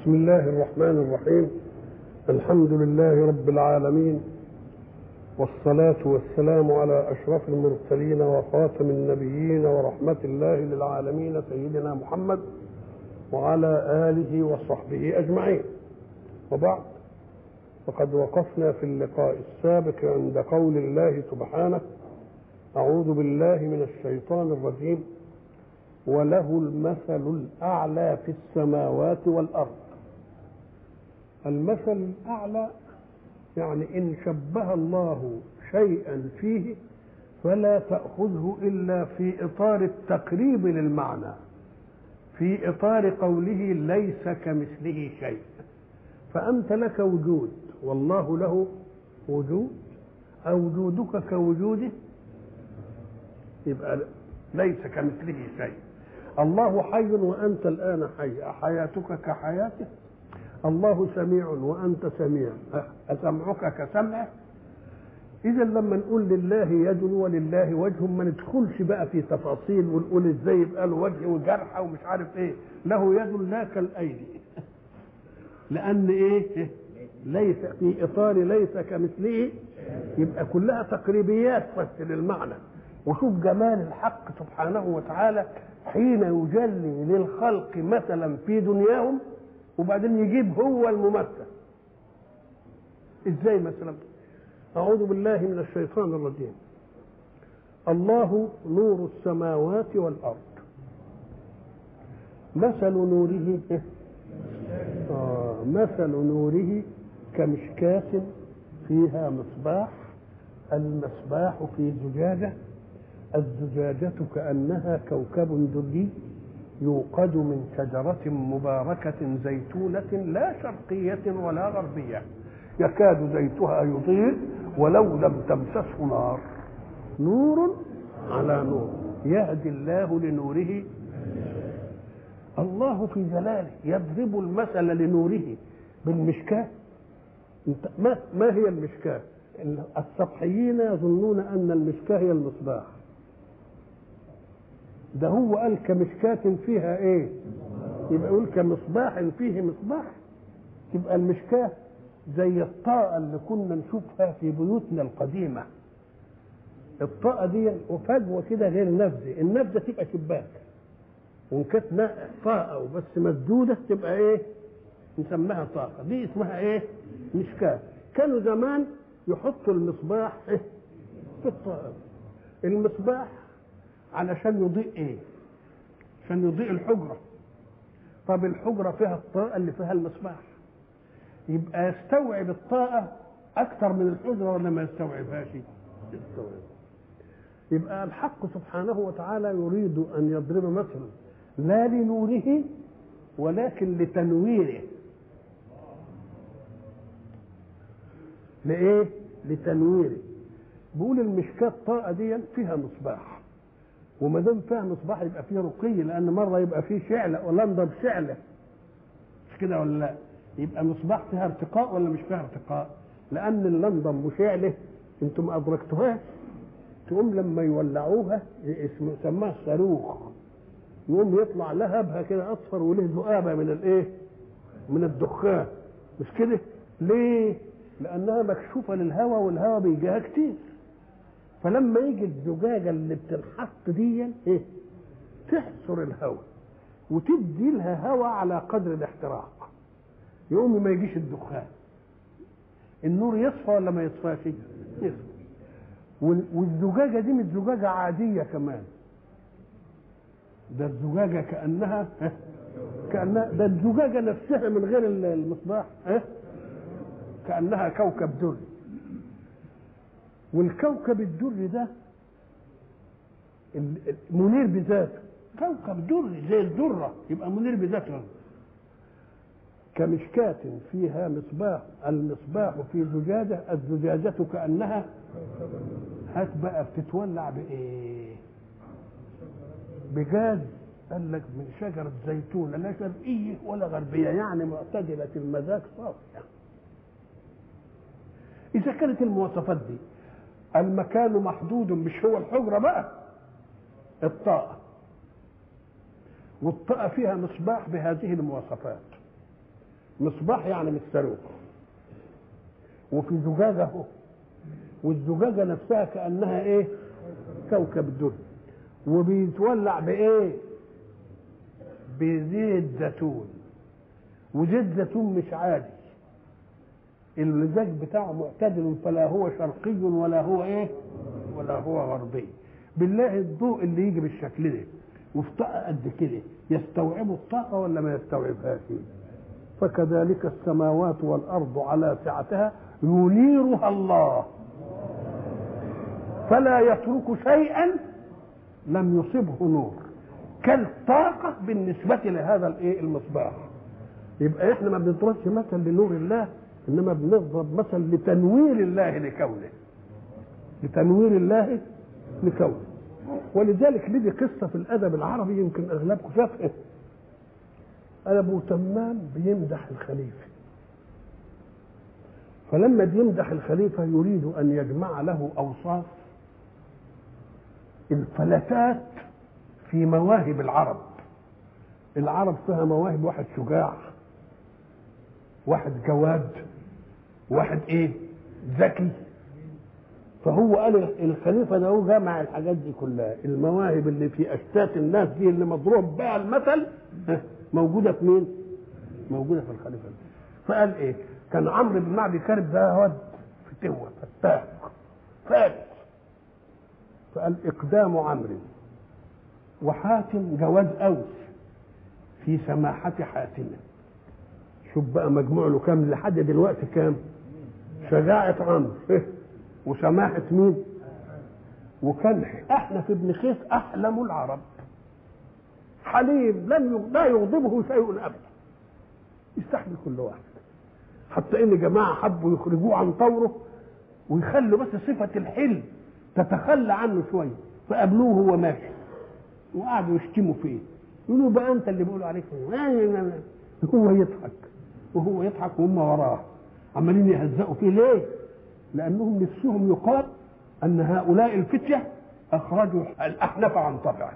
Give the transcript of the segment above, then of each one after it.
بسم الله الرحمن الرحيم الحمد لله رب العالمين والصلاة والسلام على أشرف المرسلين وخاتم النبيين ورحمة الله للعالمين سيدنا محمد وعلى آله وصحبه أجمعين وبعد فقد وقفنا في اللقاء السابق عند قول الله سبحانه أعوذ بالله من الشيطان الرجيم وله المثل الأعلى في السماوات والأرض المثل الأعلى يعني إن شبه الله شيئا فيه فلا تأخذه إلا في إطار التقريب للمعنى في إطار قوله ليس كمثله شيء فأنت لك وجود والله له وجود أو وجودك كوجوده يبقى ليس كمثله شيء الله حي وأنت الآن حي أحياتك كحياته الله سميع وأنت سميع أسمعك كسمعه إذا لما نقول لله يد ولله وجه ما ندخلش بقى في تفاصيل ونقول ازاي يبقى له وجه وجرحه ومش عارف ايه له يد لا كالايدي لان ايه ليس في اطار ليس كمثله يبقى كلها تقريبيات بس للمعنى وشوف جمال الحق سبحانه وتعالى حين يجلي للخلق مثلا في دنياهم وبعدين يجيب هو الممثل ازاي مثلا اعوذ بالله من الشيطان الرجيم الله نور السماوات والارض مثل نوره آه مثل نوره كمشكاة فيها مصباح المصباح في زجاجة الزجاجة كأنها كوكب دري يوقد من شجرة مباركة زيتونة لا شرقية ولا غربية يكاد زيتها يضيء ولو لم تمسسه نار نور على نور يهدي الله لنوره الله في جلاله يضرب المثل لنوره بالمشكاة ما, ما هي المشكاة السطحيين يظنون أن المشكاة هي المصباح ده هو قال كمشكاة فيها ايه يبقى يقول كمصباح فيه مصباح تبقى المشكاة زي الطاقة اللي كنا نشوفها في بيوتنا القديمة الطاقة دي وفجوة كده غير نافذة النافذة تبقى شباك وإن كانت طاقة وبس مسدودة تبقى إيه؟ نسميها طاقة دي اسمها إيه؟ مشكاة كانوا زمان يحطوا المصباح إيه؟ في الطاقة المصباح علشان يضيء ايه عشان يضيء الحجره طب الحجره فيها الطاقه اللي فيها المصباح يبقى يستوعب الطاقه اكثر من الحجره ولا ما يستوعبهاش يستوعب يبقى الحق سبحانه وتعالى يريد ان يضرب مثلا لا لنوره ولكن لتنويره لايه لتنويره بيقول المشكاه الطاقه دي فيها مصباح وما دام فيها مصباح يبقى فيه رقي لان مره يبقى فيه شعله ولندا بشعله مش كده ولا لا؟ يبقى مصباح فيها ارتقاء ولا مش فيها ارتقاء؟ لان اللندا وشعله انتم ما ادركتوهاش تقوم لما يولعوها اسمه سماها صاروخ يقوم يطلع لهبها كده اصفر وله ذؤابه من الايه؟ من الدخان مش كده؟ ليه؟ لانها مكشوفه للهواء والهواء بيجيها كتير فلما يجي الزجاجه اللي بتنحط دي ايه تحصر الهواء وتدي لها هواء على قدر الاحتراق يقوم ما يجيش الدخان النور يصفى ولا ما يصفاش يصفى والزجاجه دي مش زجاجه عاديه كمان ده الزجاجه كانها كانها ده الزجاجه نفسها من غير المصباح كانها كوكب دري والكوكب الدري ده منير بذاته كوكب دري زي الذرة يبقى منير بذاته كمشكاة فيها مصباح المصباح في زجاجة الزجاجة كأنها هات بقى بتتولع بإيه؟ بجاز قال لك من شجرة زيتون لا شرقية ولا غربية يعني معتدلة المزاج صافية إذا كانت المواصفات دي المكان محدود مش هو الحجرة بقى الطاقة والطاقة فيها مصباح بهذه المواصفات مصباح يعني مش صاروخ وفي زجاجه اهو والزجاجه نفسها كانها ايه كوكب الدنيا وبيتولع بايه بزيت زيتون وزيت زيتون مش عادي المزاج بتاعه معتدل فلا هو شرقي ولا هو ايه ولا هو غربي بالله الضوء اللي يجي بالشكل ده وفي طاقه قد كده يستوعبوا الطاقه ولا ما يستوعبهاش فكذلك السماوات والارض على سعتها ينيرها الله فلا يترك شيئا لم يصبه نور كالطاقة بالنسبة لهذا الايه المصباح يبقى احنا ما بنضربش مثل لنور الله انما بنضرب مثل لتنوير الله لكونه لتنوير الله لكونه ولذلك لدي قصة في الأدب العربي يمكن أغلبكم شافها أبو تمام بيمدح الخليفة فلما بيمدح الخليفة يريد أن يجمع له أوصاف الفلتات في مواهب العرب العرب فيها مواهب واحد شجاع واحد جواد واحد ايه ذكي فهو قال الخليفه ده هو جمع الحاجات دي كلها المواهب اللي في اشتات الناس دي اللي مضروب بها المثل موجوده في مين؟ موجوده في الخليفه ده. فقال ايه؟ كان عمرو بن معدي كارب ده واد فتوه فتاك فارس فقال اقدام عمرو وحاتم جواز اوس في سماحه حاتم شوف بقى مجموع له كام لحد دلوقتي كام شجاعة عمرو وسماحة مين وكان أحنف بن خيس أحلم العرب حليم لم لا يغضبه شيء أبدا يستحمل كل واحد حتى إن جماعة حبوا يخرجوه عن طوره ويخلوا بس صفة الحلم تتخلى عنه شوية فقابلوه وهو ماشي وقعدوا يشتموا فيه يقولوا بقى أنت اللي بيقولوا عليك هو يضحك وهو يضحك وهم وراه عمالين يهزقوا فيه ليه؟ لانهم نفسهم يقال ان هؤلاء الفتيه اخرجوا الاحنف عن طبعه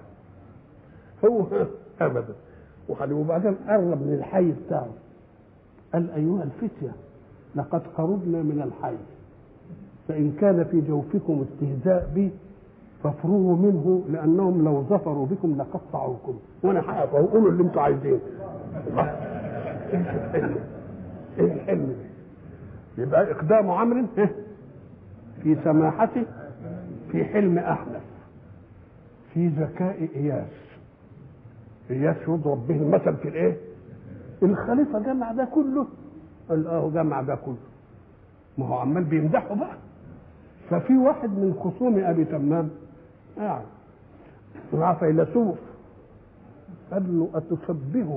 هو ابدا وبعدين قرب من الحي بتاعه قال ايها الفتيه لقد قربنا من الحي فان كان في جوفكم استهزاء بي فافرغوا منه لانهم لو ظفروا بكم لقطعوكم وانا هقف قولوا اللي انتم عايزينه ايه الحلم ايه الحلم ده يبقى اقدام عمرو في سماحته في حلم احنف في ذكاء اياس اياس يضرب به المثل في الايه الخليفه جمع ده كله قال اه جمع ده كله ما هو عمال بيمدحه بقى ففي واحد من خصوم ابي تمام قاعد مع فيلسوف قال له اتشبه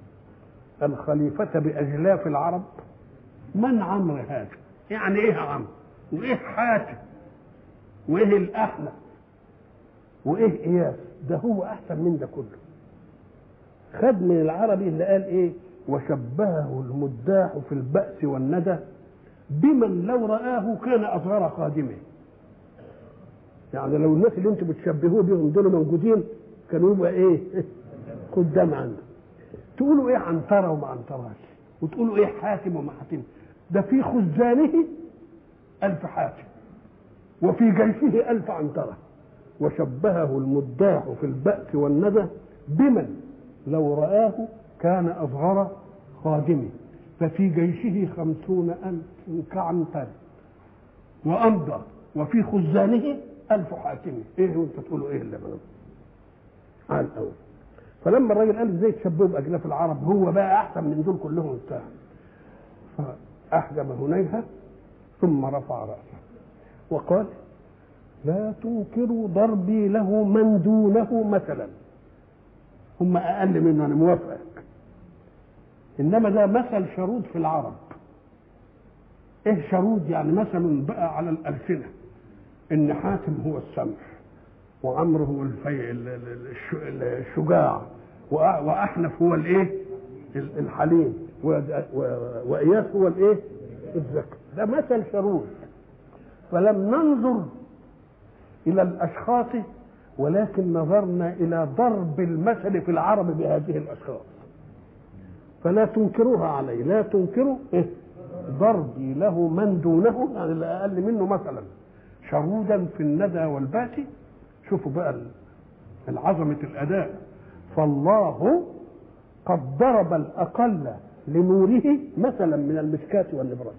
الخليفة بأجلاف العرب من عمرو هذا يعني ايه عمرو وايه حاتم وايه الأحنف وايه اياس ده هو احسن من ده كله خد من العربي اللي قال ايه وشبهه المداح في البأس والندى بمن لو رآه كان أصغر خادمه يعني لو الناس اللي انتم بتشبهوه بيهم دول موجودين كانوا يبقى ايه قدام عنده تقولوا ايه عنتره وما عنتراش وتقولوا ايه حاتم وما حاتم ده في خزانه ألف حاتم وفي جيشه ألف عنترة وشبهه المداح في البأس والندى بمن لو رآه كان أصغر خادمه ففي جيشه خمسون ألف كعنتر وأمضى وفي خزانه ألف حاتم إيه وأنت تقولوا إيه اللي بنا قال أول فلما الراجل قال ازاي تشبهوا باجلاف العرب هو بقى احسن من دول كلهم بتاع فاحجم هنيهه ثم رفع راسه وقال لا تنكروا ضربي له من دونه مثلا هم اقل منه انا موافقك انما ده مثل شرود في العرب ايه شرود يعني مثل بقى على الالسنه ان حاتم هو السمح وعمرو هو الفي الشجاع واحنف هو الايه الحليم واياس هو الايه الذكي ده مثل شرود فلم ننظر الى الاشخاص ولكن نظرنا الى ضرب المثل في العرب بهذه الاشخاص فلا تنكروها عليه لا تنكروا إيه؟ ضربي له من دونه يعني اللي اقل منه مثلا شرودا في الندى والبات شوفوا بقى العظمة الأداء فالله قد ضرب الأقل لنوره مثلا من المشكاة والنبرات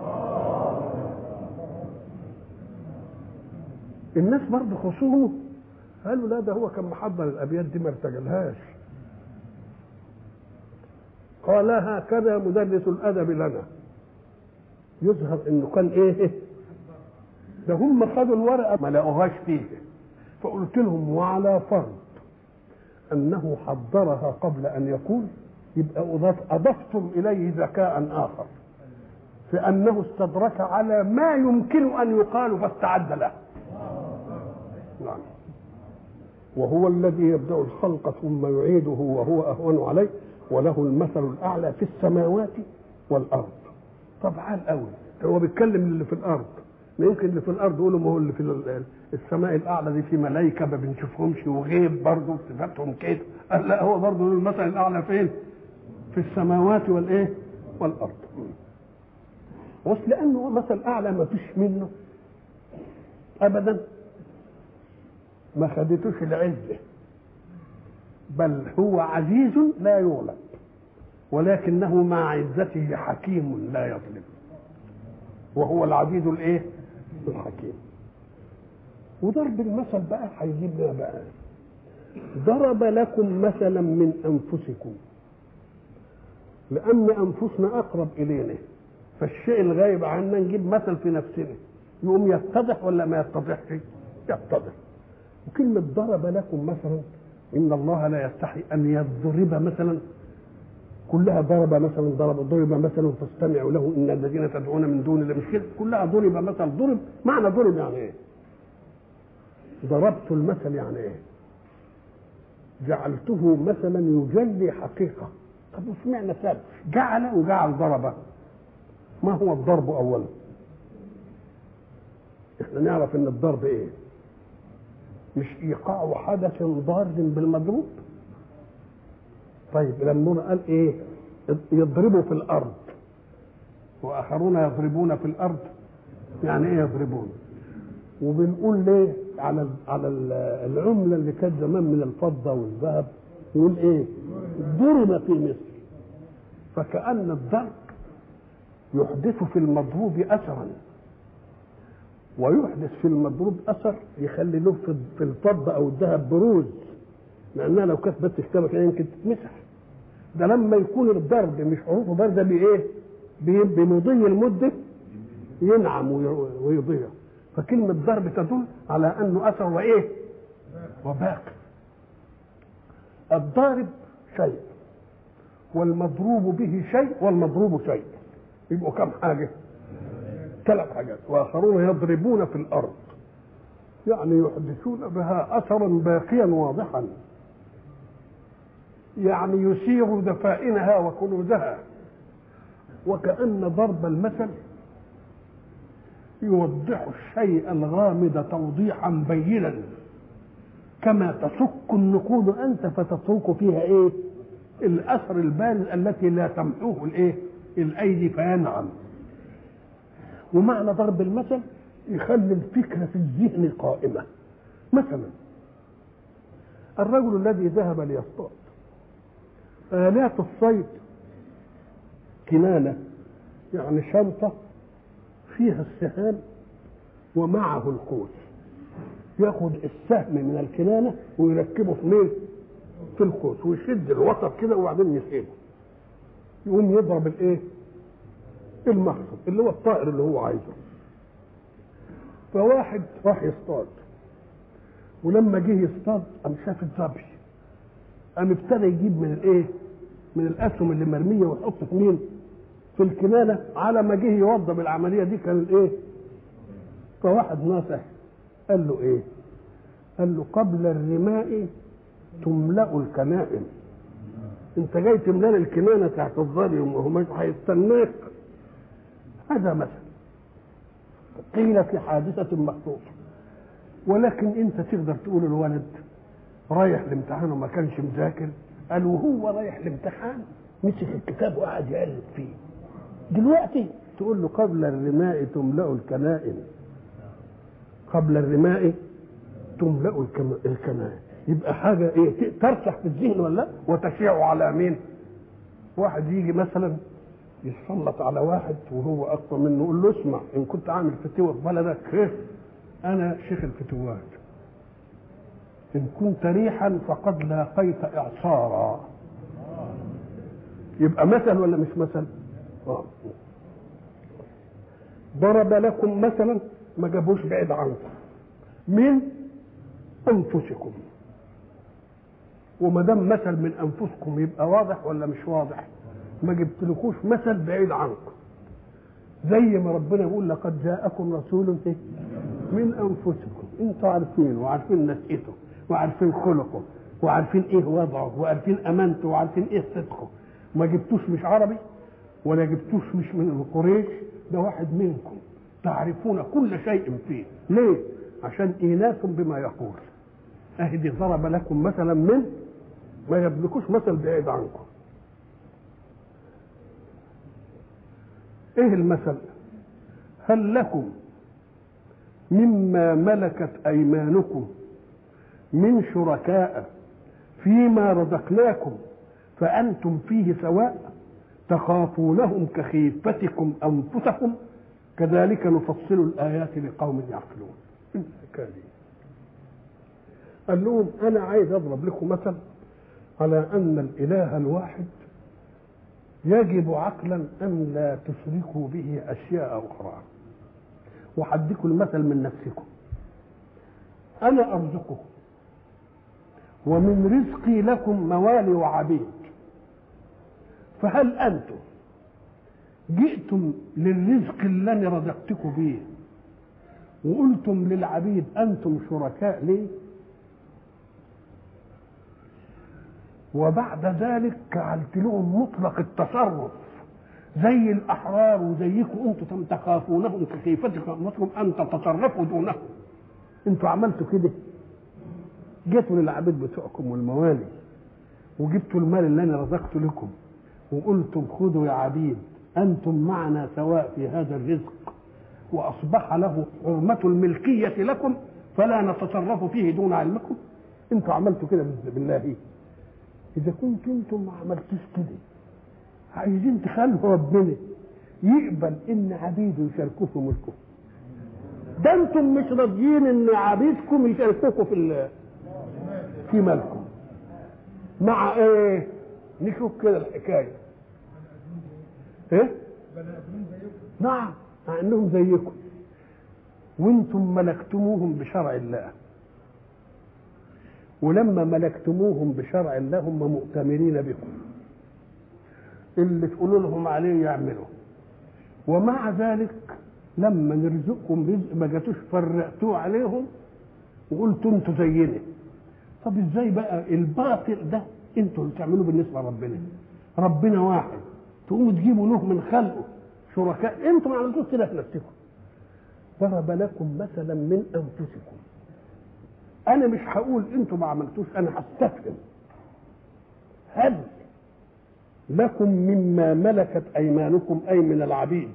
الناس برضه خصومه قالوا لا ده هو كان محضر الأبيات دي ما ارتجلهاش قال هكذا مدرس الأدب لنا يظهر انه كان ايه ده هم خدوا الورقه ما لقوهاش فيه فقلت لهم وعلى فرض انه حضرها قبل ان يقول يبقى أضاف اضفتم اليه ذكاء اخر في انه استدرك على ما يمكن ان يقال فاستعد له نعم وهو الذي يبدا الخلق ثم يعيده وهو اهون عليه وله المثل الاعلى في السماوات والارض طبعا قوي هو بيتكلم اللي في الارض ما يمكن اللي في الارض يقولوا ما هو اللي في السماء الاعلى دي في ملائكه ما بنشوفهمش وغيب برضه صفاتهم كده قال لا هو برضه يقول المثل الاعلى فين؟ في السماوات والايه؟ والارض بس لانه مثل اعلى ما فيش منه ابدا ما خدتوش العزه بل هو عزيز لا يغلب ولكنه مع عزته حكيم لا يظلم وهو العزيز الايه الحكيم وضرب المثل بقى هيجيب لنا بقى ضرب لكم مثلا من انفسكم لان انفسنا اقرب الينا فالشيء الغايب عنا نجيب مثل في نفسنا يقوم يتضح ولا ما يتضحش يتضح وكلمة ضرب لكم مثلا إن الله لا يستحي أن يضرب مثلا كلها ضرب مثلا ضرب ضرب مثلا فاستمعوا له ان الذين تدعون من دون الله مش كده كلها ضرب مثلا ضرب معنى ضرب يعني ايه؟ ضربت المثل يعني ايه؟ جعلته مثلا يجلي حقيقه طب وسمعنا ساب جعل وجعل ضرب ما هو الضرب اولا؟ احنا نعرف ان الضرب ايه؟ مش ايقاع حدث ضار بالمضروب طيب لما قال ايه يضربوا في الارض واخرون يضربون في الارض يعني ايه يضربون وبنقول ليه على على العمله اللي كانت زمان من الفضه والذهب يقول ايه ضرب في مصر فكأن الضرب يحدث في المضروب اثرا ويحدث في المضروب اثر يخلي له في الفضه او الذهب بروز لانها لو كانت بس اشتبكت يمكن تتمسح ده لما يكون الضرب مش حروفه بارده بايه؟ بمضي المده ينعم ويضيع فكلمة ضرب تدل على أنه أثر وإيه؟ وباقي الضارب شيء والمضروب به شيء والمضروب شيء يبقوا كم حاجة؟ ثلاث حاجات وآخرون يضربون في الأرض يعني يحدثون بها أثرا باقيا واضحا يعني يسير دفائنها وكنوزها وكأن ضرب المثل يوضح الشيء الغامض توضيحا بينا كما تسك النقود انت فتترك فيها ايه الاثر البارز التي لا تمحوه الايه الايدي فينعم ومعنى ضرب المثل يخلي الفكره في الذهن قائمه مثلا الرجل الذي ذهب ليصطاد آلات الصيد كنانة يعني شنطة فيها السهام ومعه القوس ياخد السهم من الكنانة ويركبه في مين؟ في القوس ويشد الوسط كده وبعدين يسيبه يقوم يضرب الايه؟ المقصد اللي هو الطائر اللي هو عايزه فواحد راح يصطاد ولما جه يصطاد قام شاف الظبي قام ابتدى يجيب من الايه؟ من الاسهم اللي مرميه ويحط في مين؟ في الكنانه على ما جه يوضب العمليه دي كان الايه؟ فواحد ناصح قال له ايه؟ قال له قبل الرماء تملأ الكنائن انت جاي تملأ الكنانه تحت الظل وهو مش هيستناك هذا مثل قيل في حادثة مخصوصة ولكن انت تقدر تقول الولد رايح الامتحان وما كانش مذاكر قال وهو رايح الامتحان مسك الكتاب وقعد يقلب فيه دلوقتي تقول له قبل الرماء تملأ الكنائن قبل الرماء تملأ الكم- الكنائن يبقى حاجة ايه ترسخ في الذهن ولا لا؟ وتشيع على مين واحد يجي مثلا يتسلط على واحد وهو اقوى منه يقول له اسمع ان كنت عامل فتوى في بلدك ايه انا شيخ الفتوات ان كنت ريحا فقد لاقيت اعصارا يبقى مثل ولا مش مثل آه. ضرب لكم مثلا ما جابوش بعيد عنكم من انفسكم وما دام مثل من انفسكم يبقى واضح ولا مش واضح ما جبتلكوش مثل بعيد عنكم زي ما ربنا يقول لقد جاءكم رسول إيه؟ من انفسكم انتوا عارفين وعارفين نشأته وعارفين خلقه وعارفين ايه وضعه وعارفين امانته وعارفين ايه صدقه ما جبتوش مش عربي ولا جبتوش مش من قريش ده واحد منكم تعرفون كل شيء فيه ليه عشان ايناس بما يقول اهدي ضرب لكم مثلا من ما يبلكوش مثل بعيد عنكم ايه المثل هل لكم مما ملكت ايمانكم من شركاء فيما رزقناكم فانتم فيه سواء تخافونهم كخيفتكم انفسكم كذلك نفصل الايات لقوم يعقلون الحكايه دي قال لهم انا عايز اضرب لكم مثل على ان الاله الواحد يجب عقلا ان لا تشركوا به اشياء اخرى وحدكم المثل من نفسكم انا ارزقكم ومن رزقي لكم موالي وعبيد فهل انتم جئتم للرزق الذي رزقتكم به وقلتم للعبيد انتم شركاء لي وبعد ذلك جعلت لهم مطلق التصرف زي الاحرار وزيكم انتم تخافونهم كخيفتكم انفسكم ان تتصرفوا دونهم انتوا عملتوا كده جيتوا للعبيد بتوعكم والموالي وجبتوا المال اللي انا رزقته لكم وقلتم خذوا يا عبيد انتم معنا سواء في هذا الرزق واصبح له حرمه الملكيه لكم فلا نتصرف فيه دون علمكم انتوا عملتوا كده بالله اذا كنتم انتم ما عملتوش كده عايزين تخلوا ربنا يقبل ان عبيده يشاركوه في ملكه ده انتم مش راضيين ان عبيدكم يشاركوكوا في ال- في مالكم مع ايه نشوف كده الحكايه ايه نعم مع انهم زيكم وانتم ملكتموهم بشرع الله ولما ملكتموهم بشرع الله هم مؤتمرين بكم اللي تقولوا لهم عليه يعملوا ومع ذلك لما نرزقكم رزق ما جاتوش فرقتوه عليهم وقلتوا انتوا زينا طب ازاي بقى الباطل ده انتوا اللي تعملوه بالنسبه لربنا ربنا واحد تقوموا تجيبوا له من خلقه شركاء انتوا ما عملتوش كده في نفسكم ضرب لكم مثلا من انفسكم انا مش هقول انتوا ما عملتوش انا هستفهم هل لكم مما ملكت ايمانكم اي من العبيد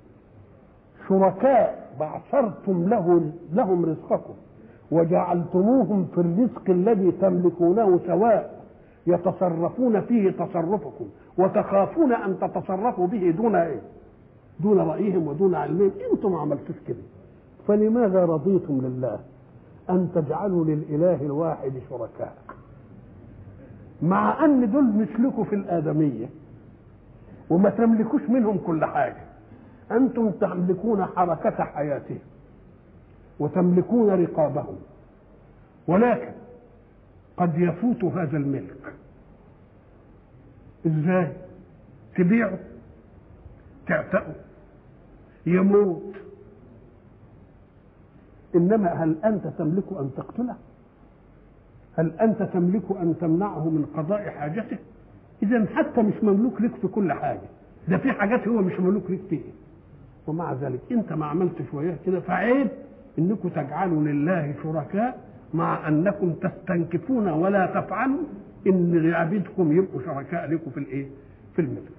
شركاء بعثرتم له لهم رزقكم وجعلتموهم في الرزق الذي تملكونه سواء يتصرفون فيه تصرفكم وتخافون ان تتصرفوا به دون ايه؟ دون رايهم ودون علمهم انتم ما عملتوش كده فلماذا رضيتم لله ان تجعلوا للاله الواحد شركاء مع ان دول مثلكم في الادميه وما تملكوش منهم كل حاجه انتم تملكون حركه حياتهم وتملكون رقابهم ولكن قد يفوت هذا الملك ازاي تبيعه تعتقه يموت انما هل انت تملك ان تقتله هل انت تملك ان تمنعه من قضاء حاجته اذا حتى مش مملوك لك في كل حاجه ده في حاجات هو مش مملوك لك فيها ومع ذلك انت ما عملتش وياه كده فعيب انكم تجعلوا لله شركاء مع انكم تستنكفون ولا تفعلوا ان عبيدكم يبقوا شركاء لكم في الايه؟ في الملك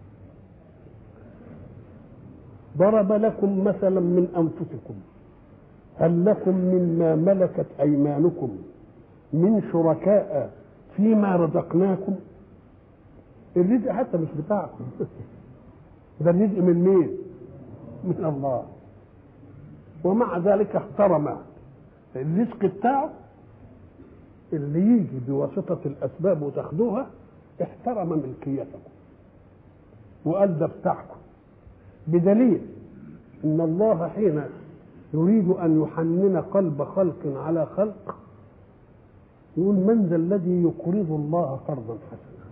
ضرب لكم مثلا من انفسكم هل لكم مما ملكت ايمانكم من شركاء فيما رزقناكم الرزق حتى مش بتاعكم ده الرزق من مين من الله ومع ذلك احترم الرزق بتاعه اللي يجي بواسطة الأسباب وتاخدوها احترم ملكيتكم وقال ده بتاعكم بدليل ان الله حين يريد ان يحنن قلب خلق على خلق يقول من ذا الذي يقرض الله قرضا حسنا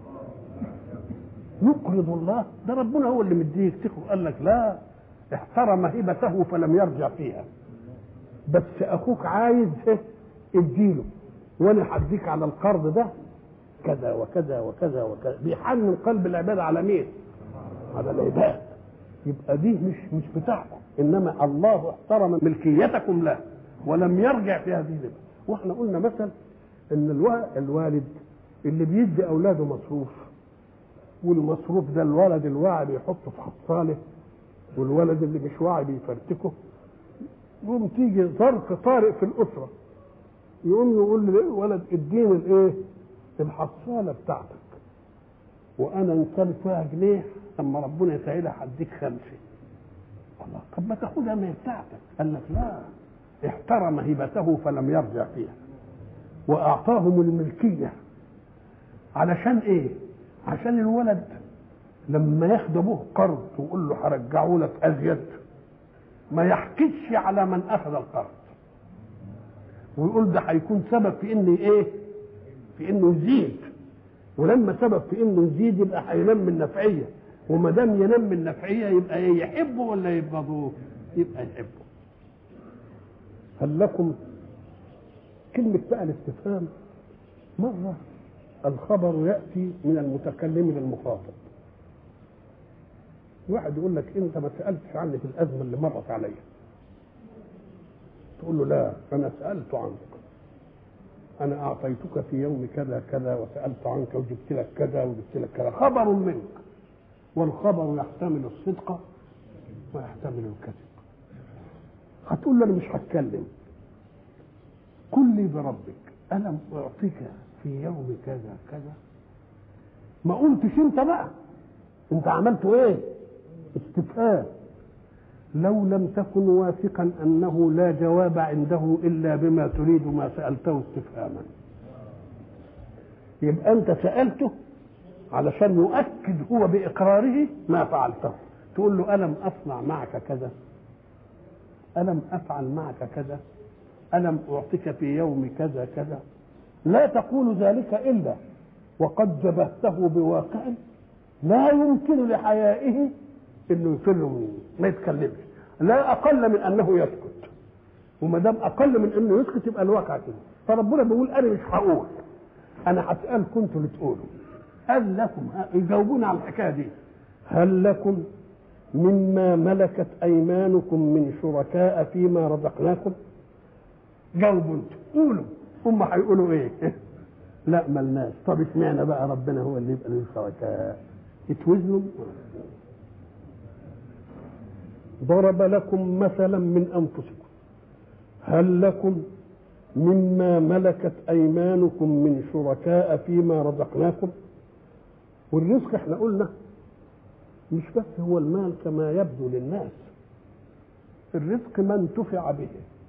يقرض الله ده ربنا هو اللي مديك تقرض قال لك لا احترم هبته فلم يرجع فيها بس اخوك عايز ايه اديله وانا هديك على القرض ده كذا وكذا وكذا وكذا بيحنن قلب العباد على مين؟ على العباد يبقى دي مش مش بتاعكم انما الله احترم ملكيتكم له ولم يرجع في هذه الهبه واحنا قلنا مثلا ان الوا- الوالد اللي بيدي اولاده مصروف والمصروف ده الولد الواعي بيحطه في حصاله والولد اللي مش واعي بيفرتكه يقوم تيجي ظرف طارئ في الاسره يقوم يقول للولد اديني الايه الحصاله بتاعتك وانا ان كان فيها جنيه اما ربنا يسهلها هديك خمسه الله طب ما تاخدها ما هي بتاعتك قال لك لا احترم هبته فلم يرجع فيها واعطاهم الملكيه علشان ايه عشان الولد لما ياخد ابوه قرض ويقول له هرجعه لك ازيد ما يحكيش على من اخذ القرض ويقول ده هيكون سبب في ان ايه في انه يزيد ولما سبب في انه يزيد يبقى هينام من نفعيه وما دام ينام من نفعيه يبقى ايه يحبه ولا يبغضوه يبقى يحبه هل لكم كلمة بقى الاستفهام مرة الخبر يأتي من المتكلم للمخاطب واحد يقول لك انت ما سألتش عني في الأزمة اللي مرت عليا تقول له لا أنا سألت عنك أنا أعطيتك في يوم كذا كذا وسألت عنك وجبت لك كذا وجبت لك كذا خبر منك والخبر يحتمل الصدق ويحتمل الكذب هتقول له أنا مش هتكلم قل لي بربك ألم أعطيك في يوم كذا كذا ما قلتش أنت بقى أنت عملت إيه استفهام لو لم تكن واثقا انه لا جواب عنده الا بما تريد ما سالته استفهاما يبقى انت سالته علشان يؤكد هو باقراره ما فعلته تقول له الم اصنع معك كذا الم افعل معك كذا الم اعطيك في يوم كذا كذا لا تقول ذلك الا وقد جبهته بواقع لا يمكن لحيائه انه يفر منه ما يتكلمش لا اقل من انه يسكت وما دام اقل من انه يسكت يبقى الواقع كده فربنا بيقول انا مش هقول انا هسالكم انتوا اللي تقولوا هل لكم يجاوبون على الحكايه دي هل لكم مما ملكت ايمانكم من شركاء فيما رزقناكم جاوبوا انتوا قولوا هم هيقولوا ايه لا ملناش طب اشمعنى بقى ربنا هو اللي يبقى له شركاء اتوزنوا ضرب لكم مثلا من انفسكم هل لكم مما ملكت ايمانكم من شركاء فيما رزقناكم والرزق احنا قلنا مش بس هو المال كما يبدو للناس الرزق ما انتفع به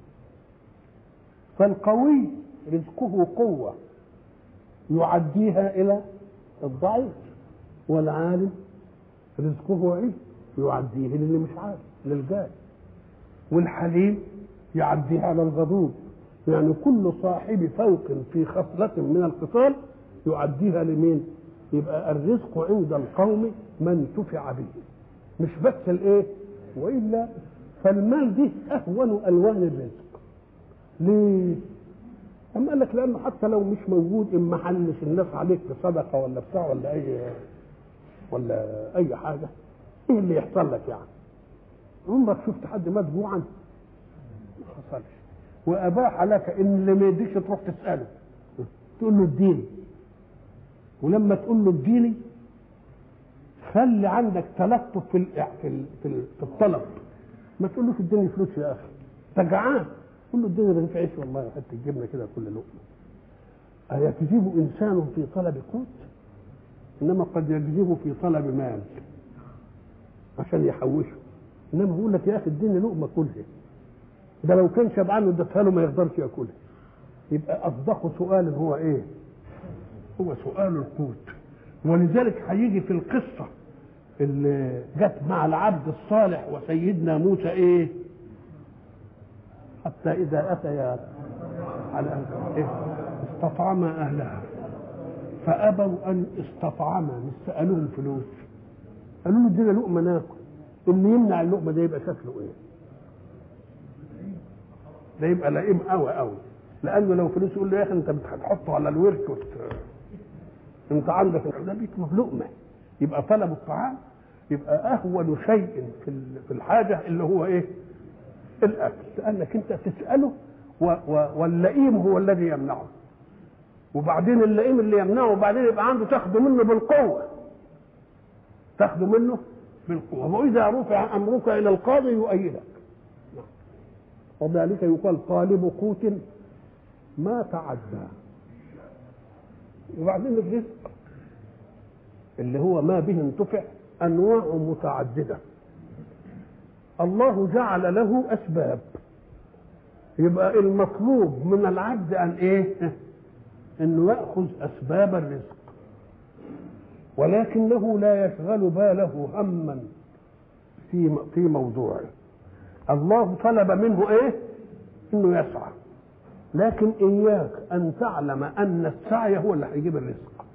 فالقوي رزقه قوه يعديها الى الضعيف والعالم رزقه علم يعديه للي مش عارف للجاهل والحليم يعديها على الغضوب يعني كل صاحب فوق في خصلة من الخصال يعديها لمين؟ يبقى الرزق عند القوم ما انتفع به مش بس الايه؟ والا فالمال دي اهون الوان الرزق ليه؟ أما قال لك لانه حتى لو مش موجود اما حنش الناس عليك بصدقه ولا بتاع ولا اي ولا اي حاجه ايه اللي يحصل لك يعني عمرك شفت حد مات جوعا ما حصلش واباح لك ان اللي ما يديش تروح تساله تقول له اديني ولما تقول له اديني خلي عندك تلطف في ال- في ال- في ال- في الطلب ما تقولوش اديني فلوس يا اخي انت جعان قول له اديني رغيف عيش والله حتى جبنه كده كل لقمه أيكذب إنسان في طلب قوت إنما قد يكذب في طلب مال عشان يحوشه إنما بيقول لك يا أخي اديني لقمة كلها ده لو كان شبعان واديتها له ما يقدرش ياكلها يبقى أصدق سؤال هو إيه؟ هو سؤال القوت ولذلك هيجي في القصة اللي جت مع العبد الصالح وسيدنا موسى إيه؟ حتى إذا أتيا على إيه؟ استطعما أهلها فأبوا أن استطعما مش سألوهم فلوس قالوا له ادينا لقمة ناكل اللي يمنع اللقمة ده يبقى شكله إيه؟ ده يبقى لئيم قوي قوي لأنه لو فلوس يقول له يا أخي أنت بتحطه على الورك وت... أنت عندك ده بيطلب لقمة يبقى طلب الطعام يبقى أهون شيء في ال- في الحاجة اللي هو إيه؟ الأكل لأنك أنت تسأله و... و... واللئيم هو الذي يمنعه وبعدين اللئيم اللي يمنعه وبعدين يبقى عنده تاخده منه بالقوه تاخده منه بالقوه واذا رفع امرك الى القاضي يؤيدك نعم. وذلك يقال طالب قوت ما تعدى وبعدين الرزق اللي هو ما به انتفع انواع متعدده الله جعل له اسباب يبقى المطلوب من العبد ان ايه انه ياخذ اسباب الرزق ولكنه لا يشغل باله هما في في موضوعه الله طلب منه ايه انه يسعى لكن اياك ان تعلم ان السعي هو اللي هيجيب الرزق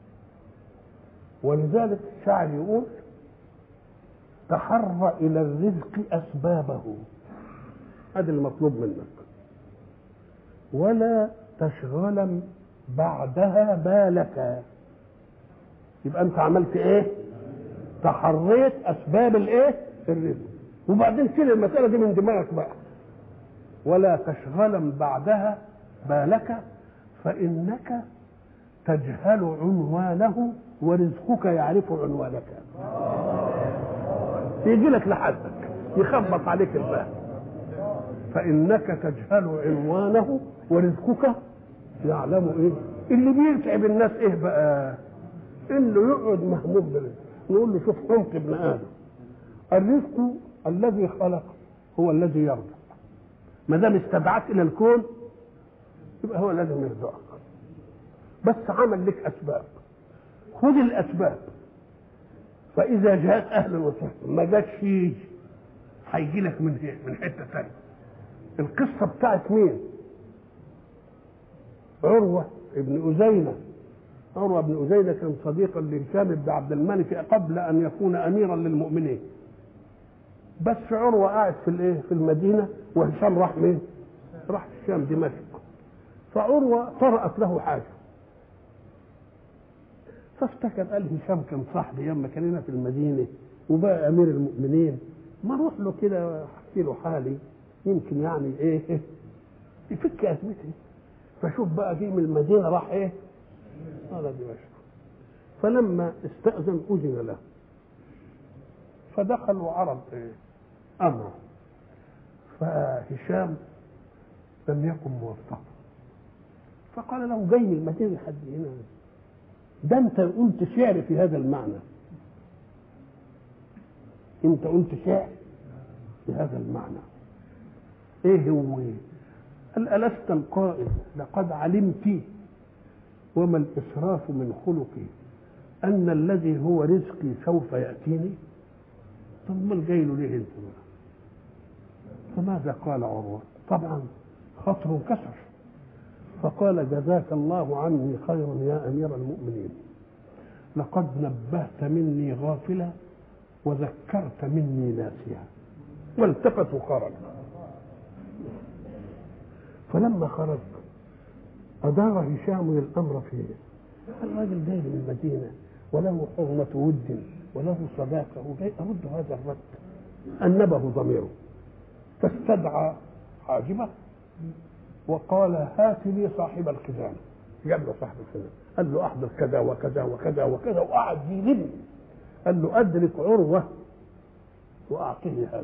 ولذلك الشاعر يقول تحر الى الرزق اسبابه هذا المطلوب منك ولا تشغلا بعدها بالك يبقى انت عملت ايه تحريت اسباب الايه الرزق وبعدين شيل المساله دي من دماغك بقى ولا تشغلا بعدها بالك فانك تجهل عنوانه ورزقك يعرف عنوانك يجي لك لحدك يخبط عليك الباب فانك تجهل عنوانه ورزقك يعلم ايه اللي بيتعب الناس ايه بقى انه يقعد مهموم بالرزق نقول له شوف عمق ابن ادم الرزق الذي خلق هو الذي يرزق ما دام استدعت الى الكون يبقى هو لازم يرزقك بس عمل لك اسباب خذ الاسباب فاذا جاءت اهلا وسهلا ما جاتش فيه هيجي لك من هي- من حته ثانيه القصه بتاعت مين؟ عروه ابن أزينة عروة بن أزينة كان صديقا لهشام بن عبد الملك قبل أن يكون أميرا للمؤمنين بس عروة قاعد في الايه في المدينة وهشام راح مين؟ راح الشام دمشق فعروة طرأت له حاجة فافتكر قال هشام كان صاحبي ياما كان هنا في المدينة وبقى أمير المؤمنين ما أروح له كده أحكي له حالي يمكن يعني إيه يفك أزمتي فشوف بقى جه من المدينة راح إيه؟ على دمشق فلما استأذن أذن له فدخل وعرض إيه؟ أمره فهشام لم يكن موفقا فقال له جاي من المدينة لحد هنا ده أنت قلت شعر في هذا المعنى أنت قلت شعر في هذا المعنى إيه هو إيه؟ قال ألست القائل لقد علمت وما الإسراف من خلقي أن الذي هو رزقي سوف يأتيني ثم جاي له ليه انت بقى فماذا قال عروة طبعا خطر كسر فقال جزاك الله عني خيرا يا أمير المؤمنين لقد نبهت مني غافلا وذكرت مني ناسيا والتفت وخرج فلما خرج أدار هشام الأمر فيه الراجل جاي من المدينة وله حرمة ود وله صداقة وجاي أرد هذا الرد أنبه ضميره فاستدعى حاجبه وقال هات لي صاحب الخزانة جاب له صاحب الخزانة قال له أحضر كذا وكذا وكذا وكذا وقعد يلم قال له ادرك عروه واعطيه هذا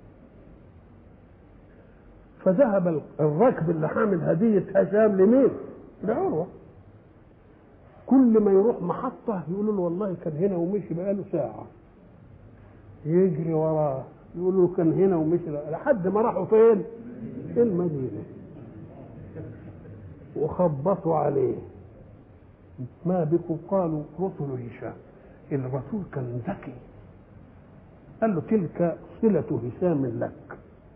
فذهب الركب اللي حامل هديه هشام لمين؟ لعروه كل ما يروح محطه يقولوا له والله كان هنا ومشي بقاله ساعه يجري وراه يقولوا له كان هنا ومشي لحد ما راحوا فين؟ المدينه وخبطوا عليه ما بكم قالوا رسل هشام الرسول كان ذكي قال له تلك صلة هشام لك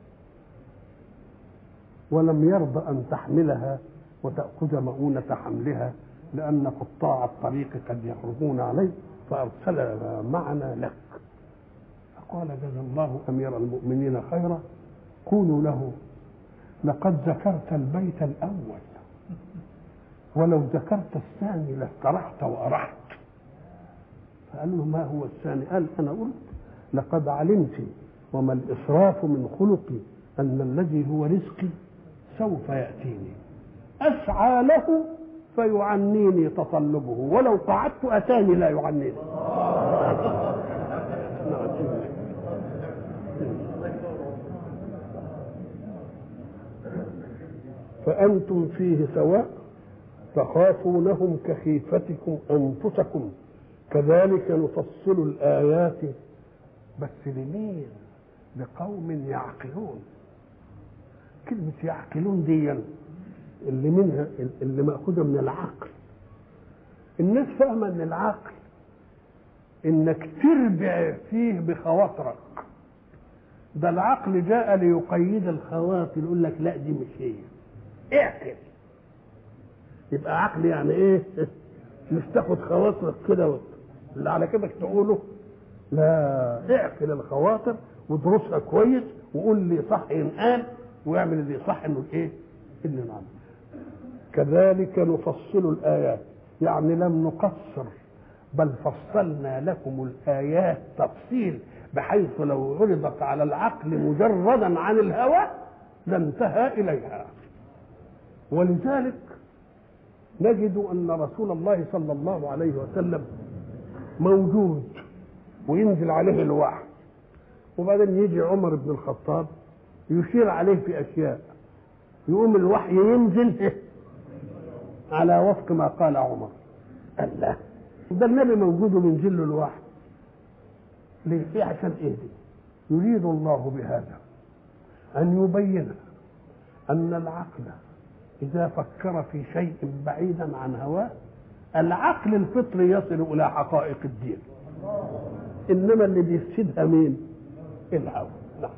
ولم يرضى أن تحملها وتأخذ مؤونة حملها لأن قطاع الطريق قد يخرجون عليه فأرسل معنا لك فقال جزا الله أمير المؤمنين خيرا قولوا له لقد ذكرت البيت الأول ولو ذكرت الثاني لاسترحت وأرحت فقال له ما هو الثاني قال أنا قلت لقد علمت وما الإسراف من خلقي أن الذي هو رزقي سوف يأتيني أسعى له فيعنيني تطلبه ولو قعدت أتاني لا يعنيني فأنتم فيه سواء تخافونهم كخيفتكم أنفسكم كذلك نفصل الآيات بس لمين لقوم يعقلون كلمة يعقلون دي اللي منها اللي مأخوذة من العقل الناس فاهمة ان العقل انك تربع فيه بخواطرك ده العقل جاء ليقيد الخواطر يقول لك لا دي مش هي اعقل يبقى عقل يعني ايه مش تاخد خواطرك كده اللي على كده تقوله لا اعقل الخواطر وادرسها كويس وقول لي صح ينقال ويعمل اللي صح انه ايه اللي نعمل كذلك نفصل الايات يعني لم نقصر بل فصلنا لكم الايات تفصيل بحيث لو عرضت على العقل مجردا عن الهوى لانتهى اليها ولذلك نجد ان رسول الله صلى الله عليه وسلم موجود وينزل عليه الوحي وبعدين يجي عمر بن الخطاب يشير عليه في اشياء يقوم الوحي ينزل على وفق ما قال عمر الله ده النبي موجود وبينزل له الوحي ليه؟ إيه عشان ايه دي؟ يريد الله بهذا ان يبين ان العقل اذا فكر في شيء بعيدا عن هواه العقل الفطري يصل الى حقائق الدين انما اللي بيفسدها مين الهوى نعم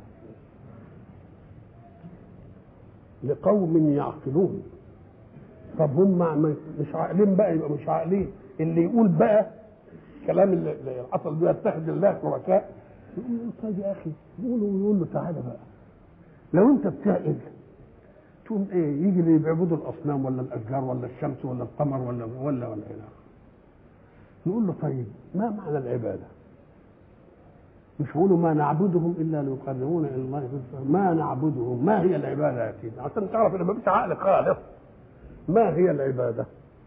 لقوم يعقلون طب هم مش عاقلين بقى يبقى مش عاقلين اللي يقول بقى كلام اللي حصل بيتخذ الله شركاء يقول له طيب يا اخي يقول له يقول له تعالى بقى لو انت بتعقل تقوم ايه يجي اللي بيعبدوا الاصنام ولا الاشجار ولا الشمس ولا القمر ولا ولا ولا الى نقول له طيب ما معنى العباده؟ مش يقولوا ما نعبدهم الا ليقربونا الى الله زلفى ما نعبدهم ما هي العباده يا سيدي عشان تعرف ان ما فيش عقل خالص ما هي العباده؟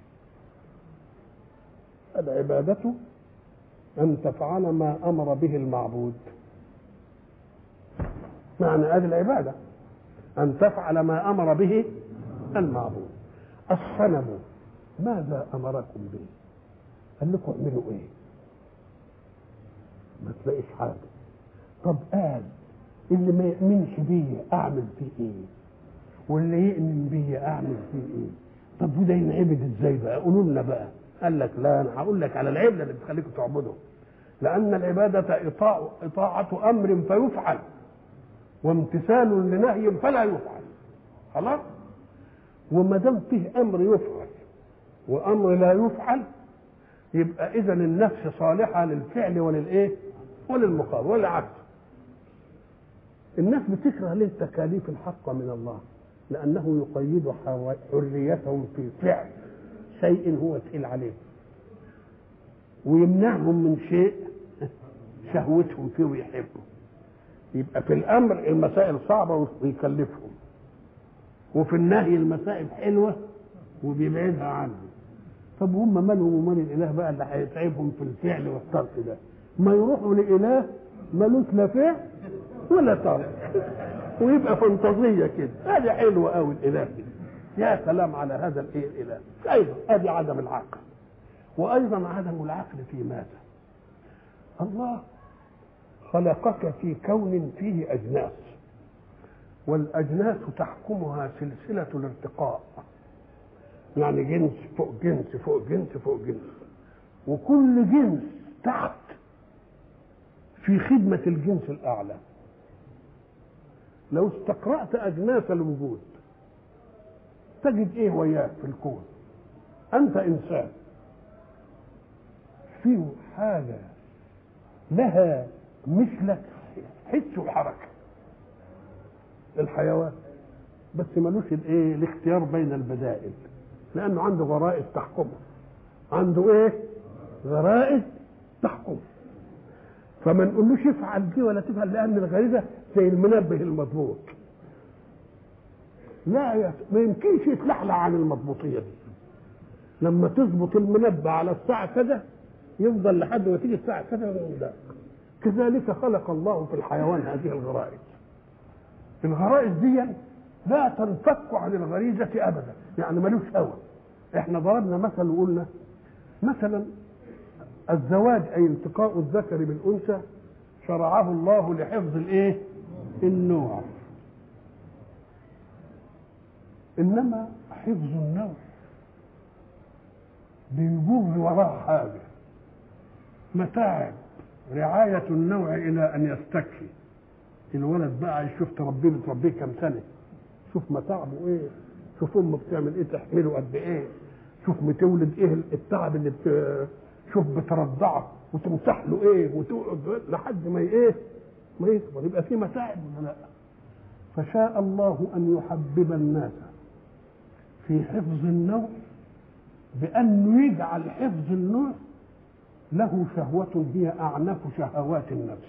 العباده ان تفعل ما امر به المعبود معنى هذه العباده ان تفعل ما امر به المعبود الصنم ماذا امركم به؟ قال لكم اعملوا ايه؟ ما تلاقيش حاجه طب قال اللي ما يؤمنش بيا اعمل فيه ايه واللي يؤمن بيا اعمل فيه ايه طب وده ينعبد ازاي بقى قولوا لنا بقى قال لك لا انا هقول لك على العباده اللي بتخليكم تعبدوا لان العباده اطاع اطاعه امر فيفعل وامتثال لنهي فلا يفعل خلاص وما دام فيه امر يفعل وامر لا يفعل يبقى اذا النفس صالحه للفعل وللايه وللمقابل والعكس الناس بتكره ليه التكاليف الحقة من الله لأنه يقيد حريتهم في فعل شيء هو ثقيل عليهم ويمنعهم من شيء شهوتهم فيه ويحبوا يبقى في الأمر المسائل صعبة ويكلفهم وفي النهي المسائل حلوة وبيبعدها عنهم طب هم مالهم ومال الإله بقى اللي هيتعبهم في الفعل والترك ده ما يروحوا لإله ملوش لا فعل ولا ترك ويبقى فانتازية كده هذه حلوة قوي الإله دي يا سلام على هذا الايه الاله ايضا ادي عدم العقل وايضا عدم العقل في ماذا الله خلقك في كون فيه اجناس والاجناس تحكمها سلسله الارتقاء يعني جنس فوق جنس فوق جنس فوق جنس وكل جنس تحت في خدمة الجنس الأعلى لو استقرأت أجناس الوجود تجد ايه وياك في الكون انت انسان فيه حاجه لها مثلك حس وحركه الحيوان بس ملوش الايه الاختيار بين البدائل لانه عنده غرائز تحكمه عنده ايه غرائز تحكمه فما نقولوش افعل دي ولا تفعل لان الغريزه زي المنبه المضبوط لا يت... ما يمكنش يتلحلح عن المضبوطيه دي لما تظبط المنبه على الساعه كذا يفضل لحد ما تيجي الساعه كذا لا كذلك خلق الله في الحيوان هذه الغرائز الغرائز دي لا تنفك عن الغريزة أبدا يعني ملوش هوى احنا ضربنا مثل وقلنا مثلا الزواج أي التقاء الذكر بالأنثى شرعه الله لحفظ الايه النوع انما حفظ النوع بيجوز وراه حاجه متاعب رعاية النوع إلى أن يستكفي الولد بقى يشوف تربيه بتربيه كام سنة شوف متاعبه إيه شوف أمه بتعمل إيه تحمله قد إيه شوف بتولد إيه التعب اللي بت... شوف بترضعه وتمسح له إيه وتقعد لحد ما إيه ما يكبر يبقى في متاعب ولا لا فشاء الله أن يحبب الناس في حفظ النوع بأنه يجعل حفظ النوع له شهوة هي أعنف شهوات النفس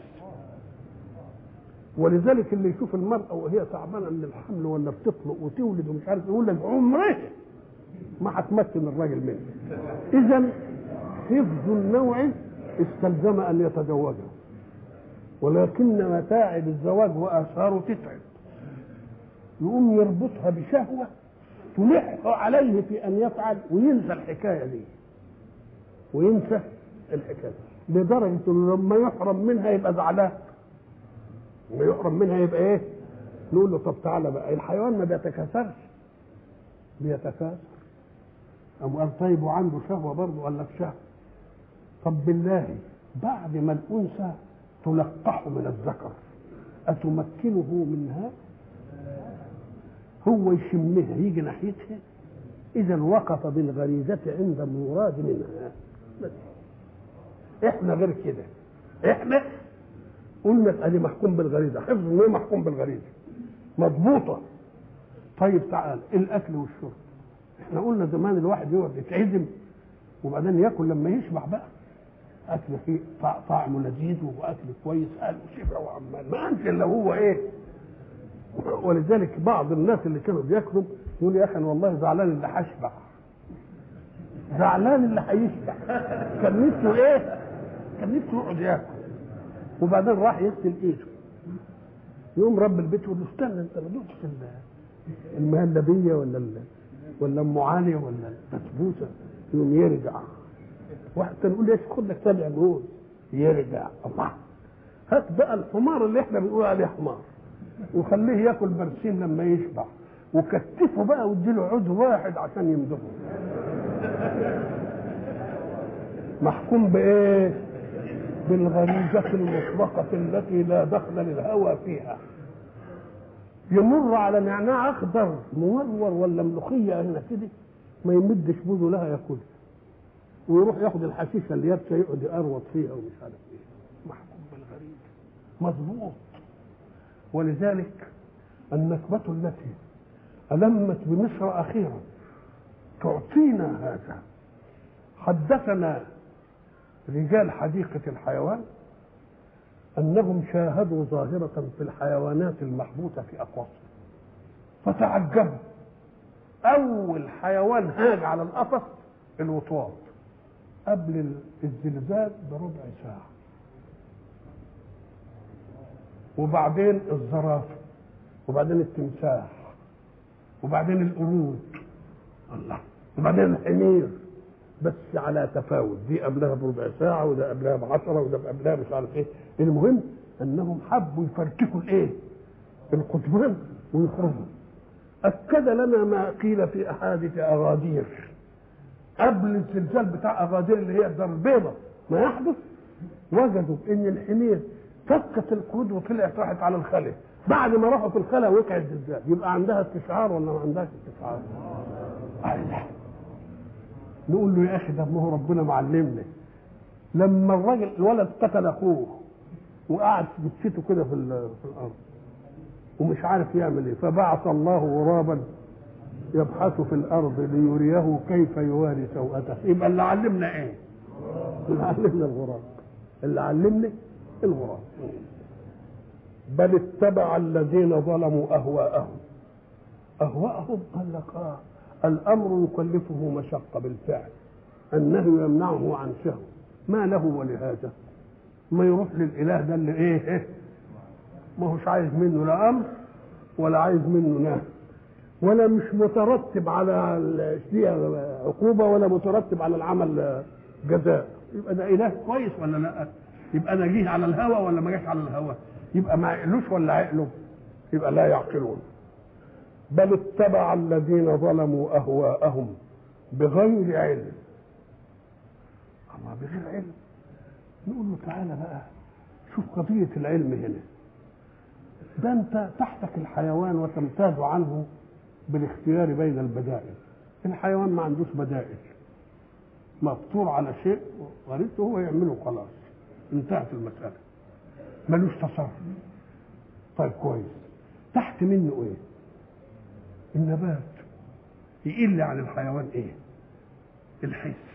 ولذلك اللي يشوف المرأة وهي تعبانة من الحمل ولا بتطلق وتولد ومش عارف يقول لك عمره ما هتمكن الراجل منه إذا حفظ النوع استلزم أن يتزوجه ولكن متاعب الزواج وآثاره تتعب يقوم يربطها بشهوة تلح عليه في أن يفعل وينسى الحكاية دي وينسى الحكايه لدرجه انه لما يحرم منها يبقى زعلان لما يحرم منها يبقى ايه؟ نقول له طب تعالى بقى الحيوان ما بيتكاثرش بيتكاثر أم قال طيب وعنده شهوة برضه قال لك شهوة طب بالله بعد ما الأنثى تلقح من الذكر أتمكنه منها هو يشمها يجي ناحيتها إذا وقف بالغريزة عند المراد منها بس احنا غير كده احنا قلنا ادي محكوم بالغريزه حفظ النوم محكوم بالغريزه مضبوطه طيب تعال الاكل والشرب احنا قلنا زمان الواحد يقعد يتعزم وبعدين ياكل لما يشبع بقى اكل فيه طعمه لذيذ واكل كويس قال وشبع وعمال ما انت الا هو ايه ولذلك بعض الناس اللي كانوا بياكلوا يقول يا اخي انا والله زعلان اللي هشبع زعلان اللي هيشبع كان نفسه ايه؟ كان نفسه يقعد ياكل وبعدين راح يغسل ايده يقوم رب البيت يقول له استنى انت ما دقتش المهلبيه ولا ال... ولا ام علي ولا البسبوسه يقوم يرجع واحد تاني يقول لي خد لك سبع جوز يرجع الله هات بقى الحمار اللي احنا بنقول عليه حمار وخليه ياكل برسيم لما يشبع وكتفه بقى واديله عود واحد عشان يمدحه محكوم بايه بالغريزة المطلقة التي لا دخل للهوى فيها يمر على نعناع اخضر مورور ولا ملوخية هنا كده ما يمدش بوزه لها ياكلها ويروح ياخد الحشيشة اللي يابسة يقعد يقروط فيها ومش عارف ايه محكوم بالغريزة مظبوط ولذلك النكبة التي ألمت بمصر أخيرا تعطينا هذا حدثنا رجال حديقة الحيوان أنهم شاهدوا ظاهرة في الحيوانات المحبوسة في أقواس فتعجبوا أول حيوان هاج على القفص الوطواط قبل الزلزال بربع ساعة وبعدين الزرافه وبعدين التمساح وبعدين القرود الله وبعدين الحمير بس على تفاوت دي قبلها بربع ساعة وده قبلها بعشرة وده قبلها مش عارف ايه المهم انهم حبوا يفرتكوا الايه القطبان ويخرجوا اكد لنا ما قيل في احاديث اغادير قبل الزلزال بتاع اغادير اللي هي الدار البيضاء ما يحدث وجدوا ان الحمير فكت القرود وطلعت راحت على الخلية بعد ما راحوا في الخلا وقع الزلزال يبقى عندها استشعار ولا ما عندهاش استشعار؟ الله نقول له يا اخي ده ما هو ربنا معلمنا لما الراجل الولد قتل اخوه وقعد في جثته كده في, ال- في الارض ومش عارف يعمل ايه فبعث الله غرابا يبحث في الارض ليريه كيف يواري سوءته يبقى اللي علمنا ايه؟ اللي علمنا الغراب اللي علمنا الغراب بل اتبع الذين ظلموا اهواءهم اهواءهم قال لك اه الامر يكلفه مشقه بالفعل النهي يمنعه عن شهوه ما له ولهذا ما يروح للاله ده اللي ايه, إيه ما هوش عايز منه لا امر ولا عايز منه نهي ولا مش مترتب على الاشياء عقوبه ولا مترتب على العمل جزاء يبقى ده اله كويس ولا لا يبقى ده جه على الهوى ولا ما جاش على الهوى يبقى ما عقلوش ولا عقله يبقى لا يعقلون بل اتبع الذين ظلموا اهواءهم بغير علم الله بغير علم نقول له تعالى بقى شوف قضية العلم هنا ده انت تحتك الحيوان وتمتاز عنه بالاختيار بين البدائل الحيوان ما عندوش بدائل مفطور على شيء غريزته هو يعمله خلاص انتهت المسألة ملوش تصرف طيب كويس تحت منه ايه النبات يقل عن الحيوان ايه الحس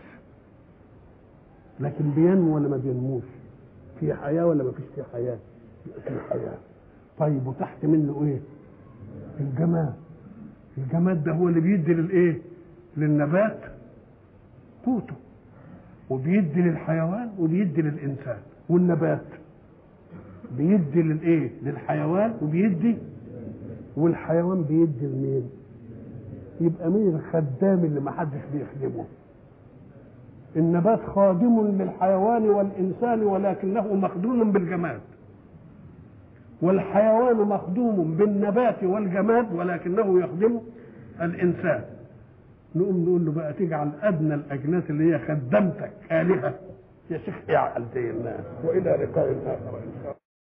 لكن بينمو ولا ما بينموش في حياه ولا ما فيش في حياه في حياه طيب وتحت منه ايه الجماد الجماد ده هو اللي بيدي للايه للنبات قوته وبيدي للحيوان وبيدي للانسان والنبات بيدي للايه للحيوان وبيدي والحيوان بيدي لمين يبقى مين الخدام اللي ما حدش بيخدمه النبات خادم للحيوان والانسان ولكنه مخدوم بالجماد والحيوان مخدوم بالنبات والجماد ولكنه يخدم الانسان نقوم نقول له بقى تجعل ادنى الاجناس اللي هي خدمتك الهه يا شيخ اعقل زي الناس والى لقاء اخر ان شاء الله